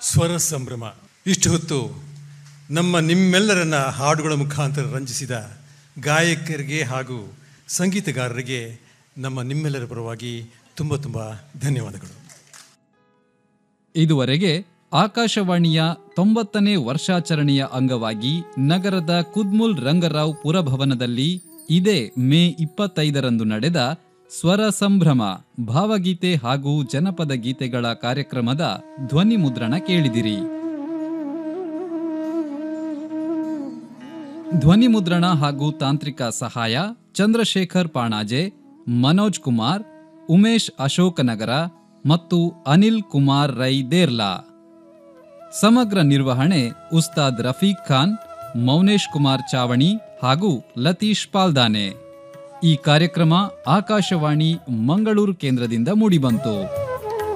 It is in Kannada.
ಸ್ವರ ಸಂಭ್ರಮ ಇಷ್ಟು ಹೊತ್ತು ನಮ್ಮ ನಿಮ್ಮೆಲ್ಲರನ್ನ ಹಾಡುಗಳ ಮುಖಾಂತರ ರಂಜಿಸಿದ ಗಾಯಕರಿಗೆ ಹಾಗೂ ಸಂಗೀತಗಾರರಿಗೆ ನಮ್ಮ ನಿಮ್ಮೆಲ್ಲರ ಪರವಾಗಿ ತುಂಬ ತುಂಬ ಧನ್ಯವಾದಗಳು ಇದುವರೆಗೆ ಆಕಾಶವಾಣಿಯ ತೊಂಬತ್ತನೇ ವರ್ಷಾಚರಣೆಯ ಅಂಗವಾಗಿ ನಗರದ ಕುದ್ಮುಲ್ ರಂಗರಾವ್ ಪುರಭವನದಲ್ಲಿ ಇದೇ ಮೇ ಇಪ್ಪತ್ತೈದರಂದು ನಡೆದ ಸ್ವರ ಸಂಭ್ರಮ ಭಾವಗೀತೆ ಹಾಗೂ ಜನಪದ ಗೀತೆಗಳ ಕಾರ್ಯಕ್ರಮದ ಧ್ವನಿ ಮುದ್ರಣ ಕೇಳಿದಿರಿ ಧ್ವನಿ ಮುದ್ರಣ ಹಾಗೂ ತಾಂತ್ರಿಕ ಸಹಾಯ ಚಂದ್ರಶೇಖರ್ ಪಾಣಾಜೆ ಮನೋಜ್ ಕುಮಾರ್ ಉಮೇಶ್ ಅಶೋಕನಗರ ಮತ್ತು ಅನಿಲ್ ಕುಮಾರ್ ರೈ ದೇರ್ಲಾ ಸಮಗ್ರ ನಿರ್ವಹಣೆ ಉಸ್ತಾದ್ ರಫೀಕ್ ಖಾನ್ ಮೌನೇಶ್ ಕುಮಾರ್ ಚಾವಣಿ ಹಾಗೂ ಲತೀಶ್ ಪಾಲ್ದಾನೆ ಈ ಕಾರ್ಯಕ್ರಮ ಆಕಾಶವಾಣಿ ಮಂಗಳೂರು ಕೇಂದ್ರದಿಂದ ಮೂಡಿಬಂತು